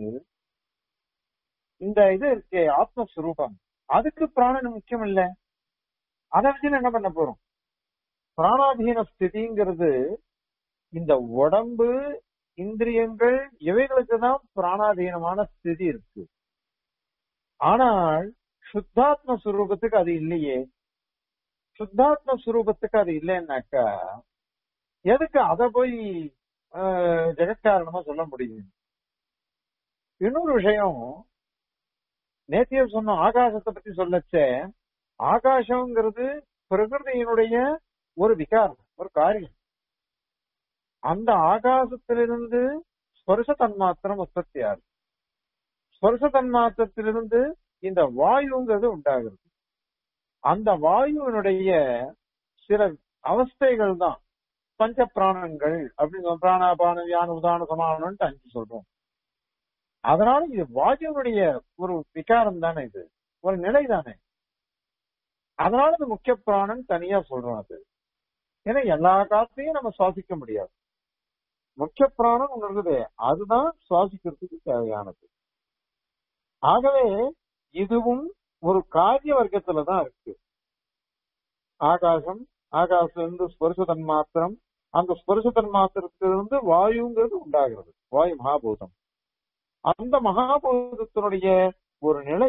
இந்த இது இருக்கே ஆத்மஸ்வரூபம் அதுக்கு பிராணன் முக்கியம் இல்ல அதை வச்சு என்ன பண்ண போறோம் பிராணாதீன ஸ்திதிங்கிறது இந்த உடம்பு இந்திரியங்கள் இவைகளுக்கு தான் பிராணாதீனமான ஸ்திதி இருக்கு ஆனால் சுத்தாத்ம சுரூபத்துக்கு அது இல்லையே சுத்தாத்ம சுரூபத்துக்கு அது இல்லைன்னாக்கா எதுக்கு அதை போய் ஆஹ், ஜெகத்காரணமா சொல்ல முடியும் இன்னொரு விஷயம் நேத்திய சொன்ன ஆகாசத்தை பத்தி சொல்லச்ச ஆகாசம்ங்கிறது பிரகிருதியினுடைய ஒரு விகாரம் ஒரு காரியம் அந்த ஆகாசத்திலிருந்து ஸ்பர்ச தன்மாத்திரம் உற்பத்தி ஆகுது ஸ்பர்ச தன்மாத்திரத்திலிருந்து இந்த வாயுங்கிறது உண்டாகிறது அந்த வாயுவினுடைய சில அவஸ்தைகள் தான் பஞ்ச பிராணங்கள் அப்படின்னு பிராணாபான வியான உதான சமானம்னு அஞ்சு சொல்றோம் அதனால இது வாயுவினுடைய ஒரு விகாரம் தானே இது ஒரு நிலை தானே அதனால இது முக்கிய பிராணன் தனியா சொல்றோம் அது ஏன்னா எல்லா காலத்தையும் நம்ம சுவாசிக்க முடியாது முக்கிய பிராணம் ஒண்ணு இருக்குது அதுதான் சுவாசிக்கிறதுக்கு தேவையானது ஆகவே இதுவும் ஒரு காரிய வர்க்கத்துல தான் இருக்கு ஆகாசம் ஆகாசத்திலிருந்து ஸ்பர்ச தன்மாத்திரம் அந்த ஸ்பர்ச தன்மாத்திரத்திலிருந்து வாயுங்கிறது உண்டாகிறது வாயு மகாபூதம் அந்த மகாபூதத்தினுடைய ஒரு நிலை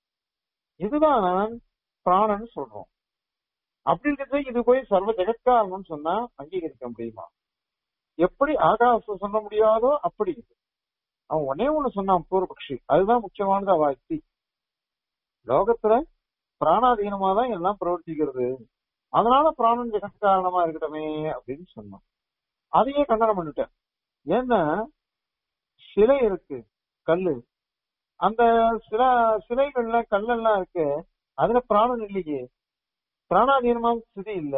இதுதான் பிராணன் சொல்றோம் அப்படி இருக்கிறது இது போய் சர்வ ஜெகத்காரணம்னு சொன்னா அங்கீகரிக்க முடியுமா எப்படி ஆகாசம் சொல்ல முடியாதோ அப்படி இது அவன் ஒன்னே ஒண்ணு சொன்னான் பூர்வபக்ஷி அதுதான் முக்கியமானது அவ யுக்தி லோகத்துல பிராணாதீனமா தான் எல்லாம் பிரவர்த்திக்கிறது அதனால பிராணன் ஜெகத் காரணமா இருக்கட்டுமே அப்படின்னு சொன்னான் அதையே கண்டனம் பண்ணிட்டேன் ஏன்னா சிலை இருக்கு கல்லு அந்த சில சிலைகள்ல கல்லெல்லாம் இருக்கு அதுல பிராணன் இல்லையே பிராணாதீனமான ஸ்திதி இல்ல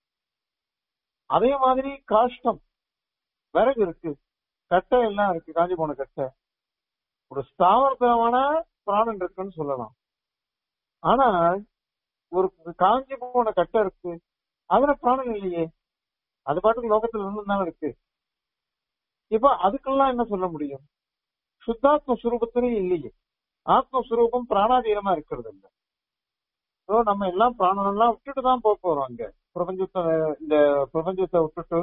அதே மாதிரி காஷ்டம் விறகு இருக்கு கட்டை எல்லாம் இருக்கு காஞ்சி போன கட்டை ஒரு ஸ்தாவரத்தமான பிராணன் இருக்குன்னு சொல்லலாம் ஆனா ஒரு காஞ்சி போன கட்டை இருக்கு அதுல பிராணன் இல்லையே அது பாட்டுக்கு லோகத்துல இருந்து தானே இருக்கு இப்ப அதுக்கெல்லாம் என்ன சொல்ல முடியும் சுத்தாத்ம சுரூபத்திலேயே இல்லையே ஆத்மஸ்வரூபம் பிராணாதீனமா இருக்கிறது இல்ல ஸோ நம்ம எல்லாம் பிராணம் எல்லாம் விட்டுட்டு தான் போக போறோம் அங்க பிரபஞ்சத்தை இந்த பிரபஞ்சத்தை விட்டுட்டு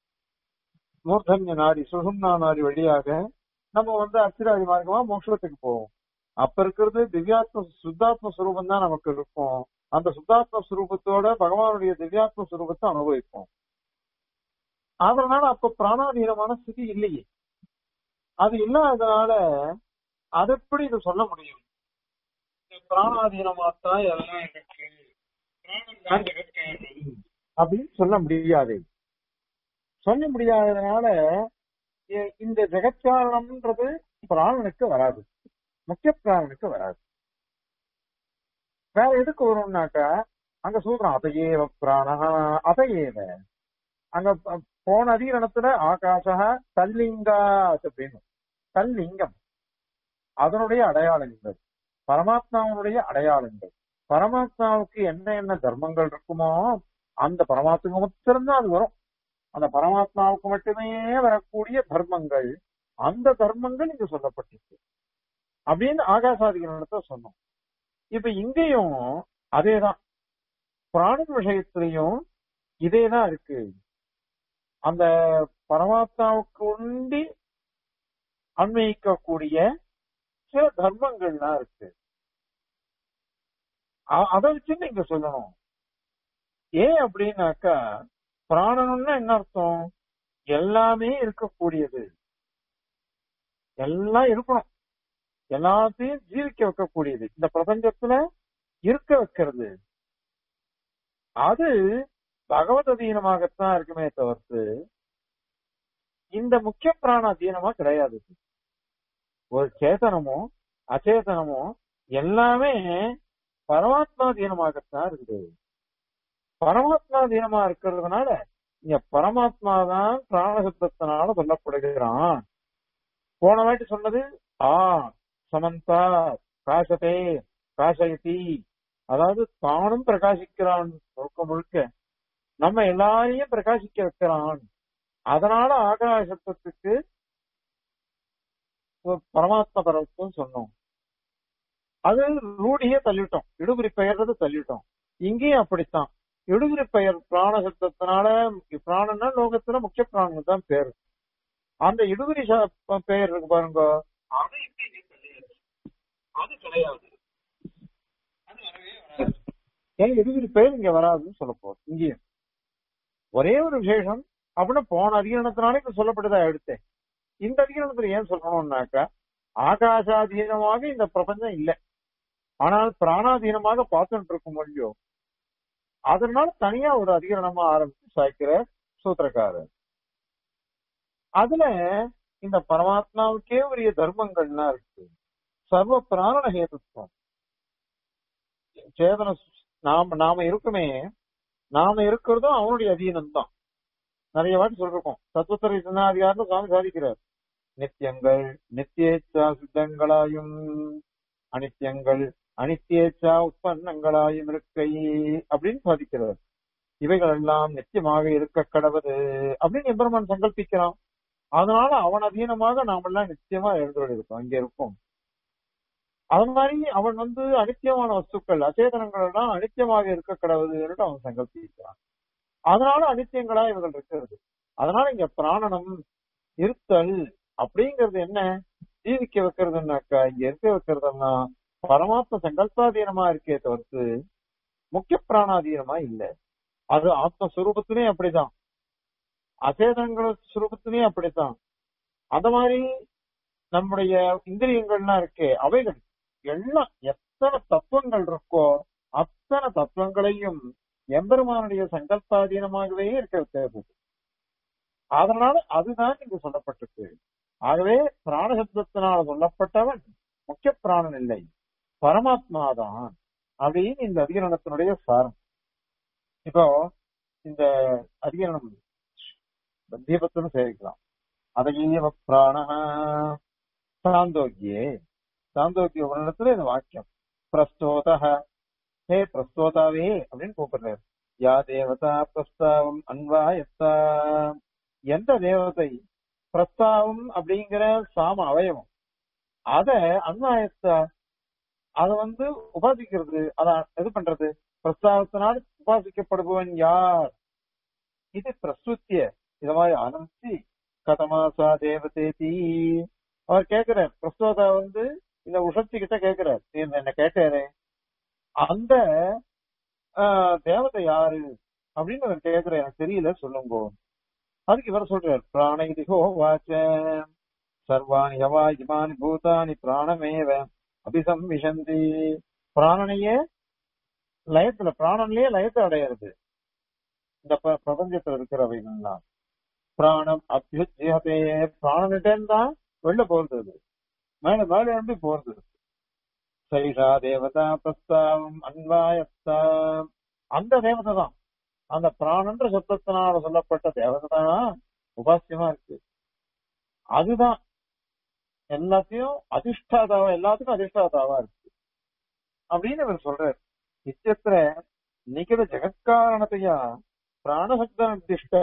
மூர்தன்ய நாடி சுகும்னா நாடி வழியாக நம்ம வந்து அச்சிராதி மார்க்கமா மோட்சத்துக்கு போவோம் அப்ப இருக்கிறது திவ்யாத்ம சுத்தாத்ம சுரூபம் தான் நமக்கு இருக்கும் அந்த சுத்தாத்ம சுரூபத்தோட பகவானுடைய திவ்யாத்ம சுரூபத்தை அனுபவிப்போம் அதனால அப்ப பிராணாதீனமான ஸ்திதி இல்லையே அது இல்லாததுனால அது எப்படி இது சொல்ல முடியும் இந்த பிராணாதீனமாத்தான் எல்லாம் இருக்கு பிராணன் தான் ஜெகத்காரணம் அப்படின்னு சொல்ல முடியாது சொல்ல முடியாததுனால இ- இந்த ஜெகத்காரணம்ன்றது பிராணனுக்கு வராது முக்கிய பிராணனுக்கு வராது வேற எதுக்கு வரும்னாக்கா அங்க சொல்றான் அதையேவ பிராணஹா அதையேவ அங்க ப- போன அதிகரணத்துல ஆகாசா தல்லிங்கா அப்படின்னு தல்லிங்கம் அதனுடைய அடையாளங்கள் பரமாத்மாவுடைய அடையாளங்கள் பரமாத்மாவுக்கு என்ன என்ன தர்மங்கள் இருக்குமோ அந்த பரமாத்மாவுக்கு மாத்திரம்தான் அது வரும் அந்த பரமாத்மாவுக்கு மட்டுமே வரக்கூடிய தர்மங்கள் அந்த தர்மங்கள் இங்க சொல்லப்பட்டிருக்கு அப்படின்னு ஆகாசாதிகரணத்தை சொன்னோம் இப்ப இங்கேயும் அதேதான் பிராணன் விஷயத்திலையும் இதேதான் இருக்கு அந்த பரமாத்மாவுக்கு உண்டி அன்வயிக்கக்கூடிய சில தர்மங்கள்லாம் இருக்கு அ- அதை வச்சு நீங்க சொல்லணும் ஏன் அப்படின்னாக்கா பிராணனம்னா என்ன அர்த்தம் எல்லாமே இருக்கக்கூடியது எல்லாம் இருக்கணும் எல்லாத்தையும் ஜீவிக்க வைக்கக்கூடியது இந்த பிரபஞ்சத்துல இருக்க வைக்கிறது அது பகவத் அதீனமாகத்தான் இருக்குமே தவிர்த்து இந்த முக்கிய பிராண அதீனமா கிடையாது ஒரு சேதனமோ அச்சேதனமோ எல்லாமே பரமாத்மா தீனமாகத்தான் இருக்குது பரமாத்மா தீனமா இருக்கிறதுனால இங்க பரமாத்மா தான் பிராணசப்தத்தினால சொல்லப்படுகிறான் போன வாட்டி சொன்னது ஆ சமந்தா காசதே காசயதி அதாவது தானும் பிரகாசிக்கிறான் முழுக்க முழுக்க நம்ம எல்லாரையும் பிரகாசிக்க வைக்கிறான் அதனால ஆகாசத்துக்கு ஒரு பரமாத்ம பரவத்துவம் சொன்னோம் அது ரூடியே தள்ளிட்டோம் இடுபுரி பெயர்றது தள்ளிட்டோம் இங்கேயும் அப்படித்தான் இடுபுரி பெயர் பிராண சப்தத்தினால பிராணன்னா லோகத்துல முக்கிய பிராணம் தான் பேரு அந்த இடுபுரி ச- பெயர் இருக்கு பாருங்க அது இப்ப இங்க கிடையாது அது கிடையாது அது வரவே வராது ஏன் இடுபுரி பெயர் இங்க வராதுன்னு சொல்ல போறோம் இங்கேயும் ஒரே ஒரு விசேஷம் அப்படின்னா போன அதிகரணத்தினாலே இப்ப சொல்லப்பட்டதா எடுத்தேன் இந்த அதிகரணத்துல ஏன் சொல்லணும்னாக்கா ஆகாசாதீனமாக இந்த பிரபஞ்சம் இல்லை ஆனால் பிராணாதீனமாக பார்த்துட்டு இருக்கும் மொழியோ அதனால தனியா ஒரு அதிகரணமா ஆரம்பிச்சு சாய்க்கிற சூத்திரக்காரர் அதுல இந்த பரமாத்மாவுக்கே உரிய தர்மங்கள்லாம் இருக்கு சர்வ பிராண ஹேதுத்வம் சேதன நாம நாம இருக்குமே நாம இருக்கிறதும் அவனுடைய அதீனம் தான் நிறைய வாட்டி சொல்லிருக்கோம் தத்துவத்தரை சின்னாதிகாரம் சுவாமி சாதிக்கிறார் நித்தியங்கள் நித்தியேச்சா சித்தங்களாயும் அனித்தியங்கள் அனித்தியேச்சா உற்பன்னங்களாயும் இருக்கை அப்படின்னு சாதிக்கிறார் இவைகள் எல்லாம் நித்தியமாக இருக்க கடவுது அப்படின்னு எம்பெருமான் சங்கல்பிக்கிறான் அதனால அவன் அதீனமாக நாமெல்லாம் நிச்சயமா எழுந்தோடு இருக்கோம் இங்க இருக்கோம் அது மாதிரி அவன் வந்து அனித்தியமான வஸ்துக்கள் அச்சேதனங்கள் எல்லாம் அனித்தியமாக இருக்க கடவுதுன்னு அவன் சங்கல்பிக்கிறான் அதனால அனித்தியங்களா இவர்கள் இருக்கிறது அதனால இங்க பிராணனம் இருத்தல் அப்படிங்கிறது என்ன ஜீவிக்க வைக்கிறதுனாக்கா இங்க இருக்க வைக்கிறதுனா பரமாத்ம சங்கல்பாதீனமா இருக்கே தவிர்த்து முக்கிய பிராணாதீனமா இல்ல அது ஆத்மஸ்வரூபத்திலையும் அப்படிதான் அசேதனங்கள சுரூபத்திலையும் அப்படித்தான் அந்த மாதிரி நம்முடைய இந்திரியங்கள்லாம் இருக்கே அவைகள் எல்லாம் எத்தனை தத்துவங்கள் இருக்கோ அத்தனை தத்துவங்களையும் எம்பெருமானுடைய சங்கல்பாதீனமாகவே இருக்க வைக்கிறது அதனால அதுதான் இங்கு சொல்லப்பட்டிருக்கு ஆகவே பிராணசப்தத்தினால் சொல்லப்பட்டவன் முக்கிய பிராணன் இல்லை பரமாத்மாதான் அப்படின்னு இந்த அதிகரணத்தினுடைய சாரம் இப்போ இந்த அதிகரணம் தீபத்துன்னு சேவிக்கலாம் அதையேவ பிராண சாந்தோக்கியே சாந்தோக்கிய உபநிடத்துல இந்த வாக்கியம் பிரஸ்தோத ஹே பிரஸ்தோதாவே அப்படின்னு கூப்பிடுறாரு யா தேவதா பிரஸ்தாவம் அன்வாயத்தா எந்த தேவதை பிரஸ்தாவம் அப்படிங்கிற சாம அவயவம் அத அன்வாயத்தா அத வந்து உபாசிக்கிறது அத இது பண்றது பிரஸ்தாவத்தினால் உபாசிக்கப்படுபவன் யார் இது பிரசுத்திய இத மாதிரி ஆரம்பிச்சு கதமாசா தேவதேதி அவர் கேக்குறார் பிரஸ்தோதா வந்து இந்த உஷத்தி கிட்ட கேக்குறார் நீ என்ன கேட்டாரு அந்த ஆஹ், தேவதை யாரு அப்படின்னு அவர் கேக்குற எனக்கு தெரியல சொல்லுங்க அதுக்கு இவர் சொல்றார் பிராண இதுகோ வாச்ச சர்வாணி யவா இமானி பூதானி பிராணமேவ அபிசம்விசந்தி பிராணனையே லயத்துல பிராணன்லயே லயத்தை அடையிறது இந்த ப- பிரபஞ்சத்துல இருக்கிறவைகள்லாம் பிராணம் அபியுஜ்யதே பிராணனிட்டேன்னு தான் வெளில போறது அது மேல மேல எழும்பி போறது சைஷா தேவதா பிரஸ்தாவம் அன்வாயத்தா அந்த தேவதை தான் அந்த பிராணன்ற சப்தத்தினால சொல்லப்பட்ட தேவதை தான் உபாசியமா இருக்கு அதுதான் எல்லாத்தையும் அதிஷ்டாதாவா எல்லாத்துக்கும் அதிஷ்டாதாவா இருக்கு அப்படின்னு இவர் சொல்றாரு இத்தியத்திர நிகித ஜெகத்காரணத்தையா பிராணசப்த நிர்திஷ்ட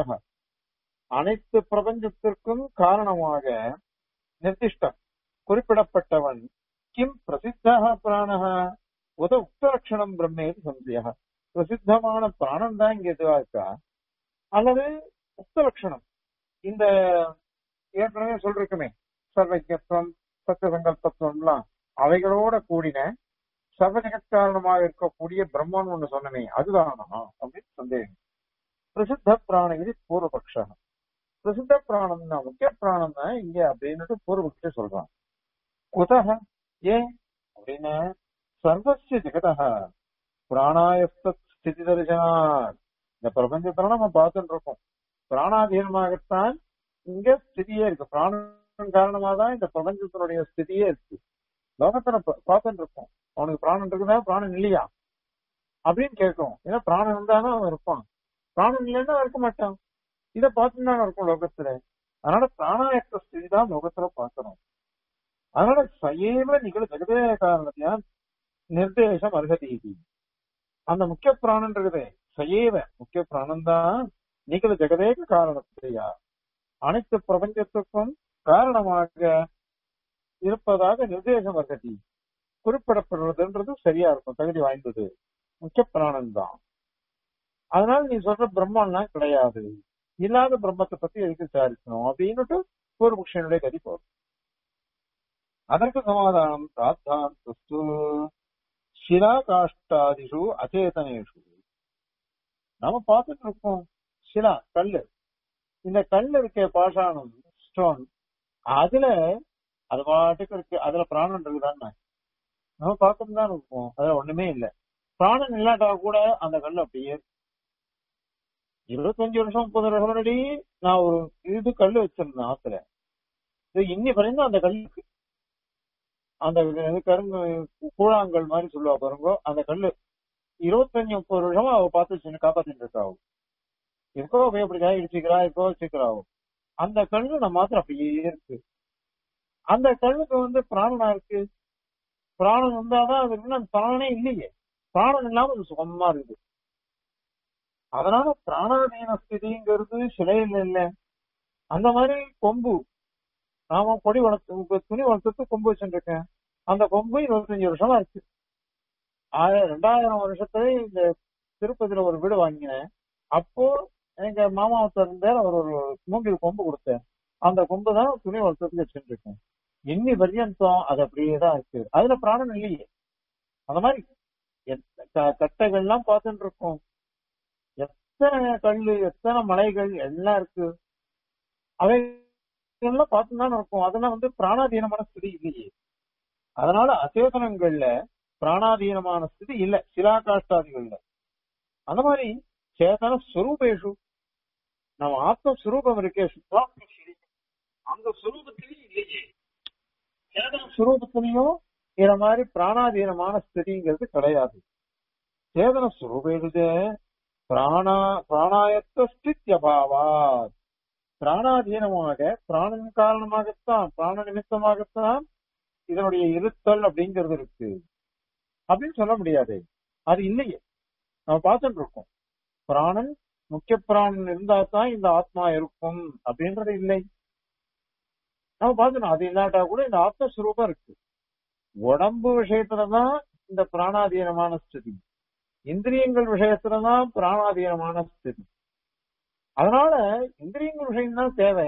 அனைத்து பிரபஞ்சத்திற்கும் காரணமாக நிர்திஷ்டம் குறிப்பிடப்பட்டவன் கிம் பிரசித்தா பிராணஹ உத உக்தலட்சணம் பிரம்மேது சந்தியா பிரசித்தமான பிராணம் தான் இங்க இதுவா இருக்கா அல்லது உக்தலட்சணம் இந்த ஏற்கனவே சொல்லிருக்குமே சர்வஜத்துவம் சத்திய சங்கல்பத்துவம்லாம் அவைகளோட கூடின சர்வஜகத்காரணமாக இருக்கக்கூடிய பிரம்மன் ஒண்ணு சொன்னமே அதுதானா அப்படின்னு சந்தேகம் பிரசித்த பிராணம் இது பூர்வபக்ஷம் பிரசித்த பிராணம் தான் முக்கிய பிராணம் தான் இங்க அப்படின்னுட்டு பூர்வபக்ஷ சொல்றான் குதக ஏன் அப்படின்னு சர்வசிய ஜெகதா பிராணாயஸ்த ஸ்திதி தரிசனா இந்த பிரபஞ்சத்துல நம்ம பார்த்துட்டு இருக்கோம் பிராணாதீனமாகத்தான் இங்க ஸ்திதியே இருக்கு பிராணம் காரணமா தான் இந்த பிரபஞ்சத்தினுடைய ஸ்திதியே இருக்கு லோகத்துல பா- பார்த்துட்டு இருக்கோம் அவனுக்கு பிராணம் இருக்குதா பிராணம் இல்லையா அப்படின்னு கேட்கும் ஏன்னா பிராணம் இருந்தாதான் அவன் இருப்பான் பிராணம் இல்லைன்னா இருக்க மாட்டான் இதை பார்த்துட்டு தான் இருக்கும் லோகத்துல அதனால பிராணாயத்த ஸ்திதி தான் லோகத்துல பார்க்கணும் அதனால சயேவ நிகழ் ஜெகதே காரணத்தையா நிர்தேசம் அருகதீதி அந்த முக்கிய பிராணம் இருக்குதே சயேவ முக்கிய பிராணம் தான் நிகழ ஜெகதேக காரணத்தையா அனைத்து பிரபஞ்சத்துக்கும் காரணமாக இருப்பதாக நிர்தேசம் வர்க்கத்தி குறிப்பிடப்படுறதுன்றது சரியா இருக்கும் தகுதி வாய்ந்தது முக்கிய பிராணன் தான் அதனால நீ சொல்ற பிரம்மம்லாம் கிடையாது இல்லாத பிரம்மத்தை பத்தி எதுக்கு விசாரிக்கணும் அப்படின்னுட்டு பூர்வபக்ஷனுடைய கதி போகும் அதற்கு சமாதானம் பிராத்தாந்து சிலாகாஷ்டாதிஷு அச்சேதனேஷு நாம பார்த்துட்டு இருக்கோம் சிலா கல்லு இந்த கல்லு இருக்க பாஷாணம் ஸ்டோன் அதுல அது பாட்டுக்கு இருக்கு அதுல பிராணம் இருக்குதான்னு நம்ம பார்த்துட்டு தான் இருப்போம் அதுல ஒண்ணுமே இல்லை பிராணம் இல்லாட்டா கூட அந்த கல் அப்படியே இருக்கு. இருபத்தஞ்சு வருஷம் முப்பது வருஷம் முன்னாடி நான் ஒரு இது கல் வச்சிருந்தேன் ஆத்துல இது இன்னி வரைக்கும் அந்த கல் இருக்கு. அந்த இது கருங்கு கூழாங்கல் மாதிரி சொல்லுவா பாருங்க அந்த கல்லு இருபத்தஞ்சு முப்பது வருஷமா அவ பார்த்து சின்ன காப்பாத்திட்டு இருக்கா அவ இருக்கோ போய் அப்படி காய் இடிச்சுக்கிறா இருக்கோ வச்சுக்கிறா அவ அந்த கல்லு நம்ம மாத்திரம் அப்படியே இருக்கு அந்த கல்லுக்கு வந்து பிராணனா இருக்கு பிராணம் வந்தாதான் அது இருக்கு அந்த பிராணனே இல்லையே பிராணம் இல்லாம அது சுகமா இருக்குது அதனால பிராணாதீன ஸ்திதிங்கிறது சிலையில் இல்ல அந்த மாதிரி கொம்பு நாம கொடி வளர்த்து இப்ப துணி வளர்த்துட்டு கொம்பு வச்சுருக்கேன் அந்த கொம்பு இருபத்தஞ்சு வருஷமா இருக்கு ஆயிரம் ரெண்டாயிரம் வருஷத்துல இந்த திருப்பதியில ஒரு வீடு வாங்கினேன் அப்போ எங்க மாமா ஒருத்தர் இருந்தார் அவர் ஒரு மூங்கில் கொம்பு கொடுத்தார் அந்த கொம்பு தான் துணி வளர்த்துறதுக்கு வச்சுட்டு இருக்கேன் இன்னி பர்யந்தம் அது அப்படியே தான் இருக்கு அதுல பிராணம் இல்லையே அந்த மாதிரி எத்த- க- கட்டைகள்லாம் பார்த்துட்டு இருக்கோம் எத்தனை கல்லு எத்தனை மலைகள் எல்லாம் இருக்கு அவை எல்லாம் பார்த்து தான் இருக்கும் அதெல்லாம் வந்து பிராணாதீனமான ஸ்திதி இல்லையே அதனால அச்சேதனங்கள்ல பிராணாதீனமான ஸ்திதி இல்ல சிலாகாஷ்டாதிகள்ல அந்த மாதிரி சேதன சுரூபேஷு நம்ம ஆத்மஸ்வரூபம் இருக்கே சுத்தாத்ம ஸ்வரூபம். அந்த சுரூபத்திலையும் இல்லையே சேதன சுரூபத்திலையும் இத மாதிரி பிராணாதீனமான ஸ்திதிங்கிறது கிடையாது சேதன சுரூபேடுதே பிராணா பிராணாயத்த ஸ்தித்யபாவா பிராணாதீனமாக பிராணன் காரணமாகத்தான் பிராண நிமித்தமாகத்தான் இதனுடைய இருத்தல் அப்படிங்கிறது இருக்கு அப்படின்னு சொல்ல முடியாது அது இல்லையே நம்ம பார்த்துட்டு இருக்கோம் பிராணன் முக்கிய பிராணன் இருந்தா தான் இந்த ஆத்மா இருக்கும் அப்படின்றது இல்லை நம்ம பார்க்கணும் அது இல்லாட்டா கூட இந்த ஆத்மஸ்வரூபம் இருக்கு உடம்பு விஷயத்துலதான் இந்த பிராணாதீனமான ஸ்திதி இந்திரியங்கள் விஷயத்துலதான் பிராணாதீனமான ஸ்திதி அதனால இந்திரியங்கள் விஷயம் தான் தேவை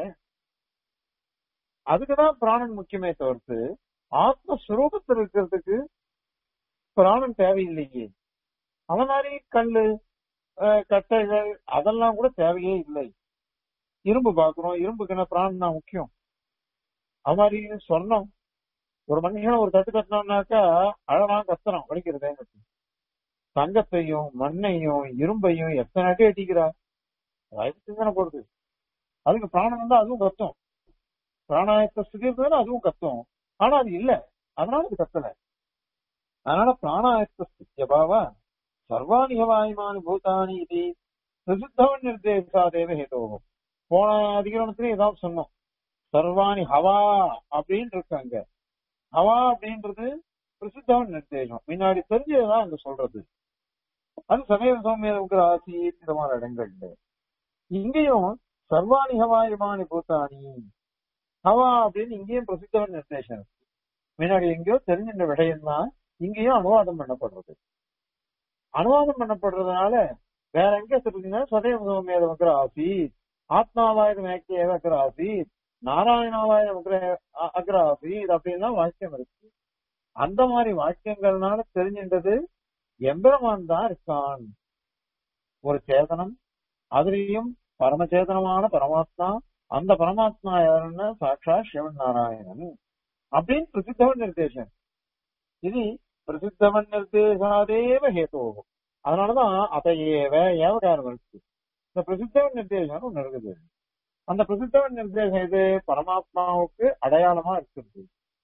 அதுக்குதான் பிராணன் முக்கியமே தவிர்த்து ஆத்மஸ்வரூபத்தில் இருக்கிறதுக்கு பிராணன் தேவையில்லையே அந்த மாதிரி கல்லு அஹ், கட்டைகள் அதெல்லாம் கூட தேவையே இல்லை இரும்பு பாக்குறோம் இரும்புக்கு என்ன பிராணம் தான் முக்கியம் அது மாதிரி சொன்னோம் ஒரு மனுஷன் ஒரு தட்டு கட்டினோம்னாக்கா அழகா கத்துறோம் வலிக்கிறதே தங்கத்தையும் மண்ணையும் இரும்பையும் எத்தனை அடி அடிக்கிறா வயசுக்கு தானே போடுது அதுக்கு பிராணம் இருந்தா அதுவும் கத்தும் பிராணாயத்த ஸ்திதி இருந்ததுன்னா அதுவும் கத்தும் ஆனா அது இல்ல அதனால அது கத்தல அதனால பிராணாயத்த ஸ்தித்யபாவ சர்வாணி ஹவாயுமானி பூதானி இது பிரசித்தவன் நிர்தேசாதேவ ஹேதோகம் போன அதிகரணத்திலே ஏதாவது சொன்னோம் சர்வாணி ஹவா அப்படின்னு இருக்கு அங்க ஹவா அப்படின்றது பிரசித்தவன் நிர்தேசம் முன்னாடி தெரிஞ்சதுதான் அங்க சொல்றது அது சமய சௌமிய ஆசி இந்த மாதிரி இடங்கள்ல இங்கேயும் சர்வாணி ஹவாயுமானி பூத்தானி ஹவா அப்படின்னு இங்கேயும் பிரசித்தவன் நிர்தேசம் இருக்கு. முன்னாடி எங்கேயோ தெரிஞ்சின்ற விஷயம் தான் இங்கேயும் அனுவாதம் பண்ணப்படுறது அனுவாதம் பண்ணப்படுறதுனால வேற எங்க சொல்றீங்கன்னா சதய சௌமிய வக்ர ஆசி ஆத்மாவாயிரம் ஏக்கிய வக்ர ஆசி நாராயணாவாயிரம் வக்ர அக்ர ஆசி அப்படின்லாம் வாக்கியம் இருக்கு அந்த மாதிரி வாக்கியங்கள்னால தெரிஞ்சின்றது எம்பெருமான் தான் இருக்கான் ஒரு சேதனம் அதுலயும் பரமச்சேதனமான பரமாத்மா அந்த பரமாத்மா யாருன்னா சாட்சா சிவன் நாராயணன் அப்படின்னு பிரசித்தவன் நிர்தேசம் இது பிரசித்தவன் நிர்தேசாதேவ ஹேதோகம் அதனாலதான் அதையேவ ஏவகாரம் இருக்கு இந்த பிரசித்தவன் நிர்தேசம் ஒண்ணு இருக்குது அந்த பிரசித்தவன் நிர்தேசம் இது பரமாத்மாவுக்கு அடையாளமா இருக்குது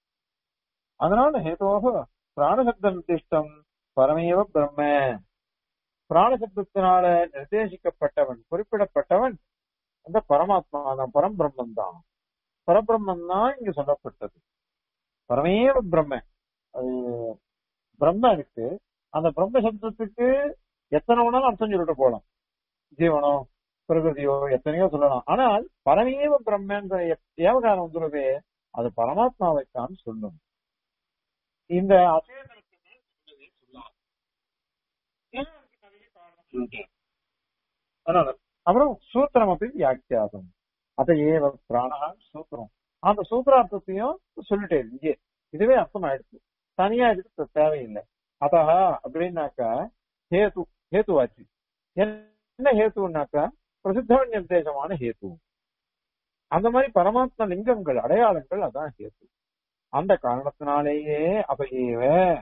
அதனால ஹேதோக பிராணசப்த நிர்திஷ்டம் பரமேவ பிரம்ம பிராணசப்தத்தினால நிர்தேசிக்கப்பட்டவன் குறிப்பிடப்பட்டவன் அந்த பரமாத்மா தான் பரம்பிரம்மன் தான் பரபிரம்மன் தான் இங்க சொல்லப்பட்டது பரமேவ பிரம்ம அது பிரம்ம இருக்கு அந்த பிரம்ம சப்தத்துக்கு எத்தனை வேணாலும் அர்த்தம் சொல்லிட்டு போலாம் ஜீவனம் பிரகிருதியோ எத்தனையோ சொல்லலாம் ஆனால் பரமேவ பிரம்மன்ற ஏவகாரம் வந்துள்ளதே அது பரமாத்மாவைத்தான் சொல்லும் இந்த அசேதனத்தை சொல்லவே சொல்லாது ஏன்னா அதுக்கு நிறைய காரணம் இருக்கு. அதனால அப்புறம் சூத்திரம் அப்படி வியாக்கியாசம் அத ஏவ பிராணா சூத்திரம் அந்த சூத்திரார்த்தத்தையும் சொல்லிட்டேன் இங்கே இதுவே அர்த்தம் ஆயிடுச்சு தனியா இதுக்கு தேவையில்லை அதா அப்படின்னாக்கா ஹேது ஹேத்துவாச்சு என்ன ஹேத்துனாக்கா பிரசித்த நிர்தேசமான ஹேத்து அந்த மாதிரி பரமாத்ம லிங்கங்கள் அடையாளங்கள் அதான் ஹேத்து அந்த காரணத்தினாலேயே அபயேவ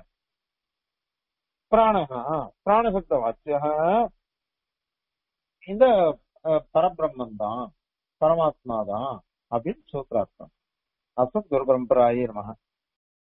பிராணகா பிராணசப்த வாச்சிய இந்த அஹ், பரபிரம்மன் தான் பரமாத்மா தான் அப்படின்னு சூத்திரார்த்தம் அசம் குரு பரம்பராயே நமக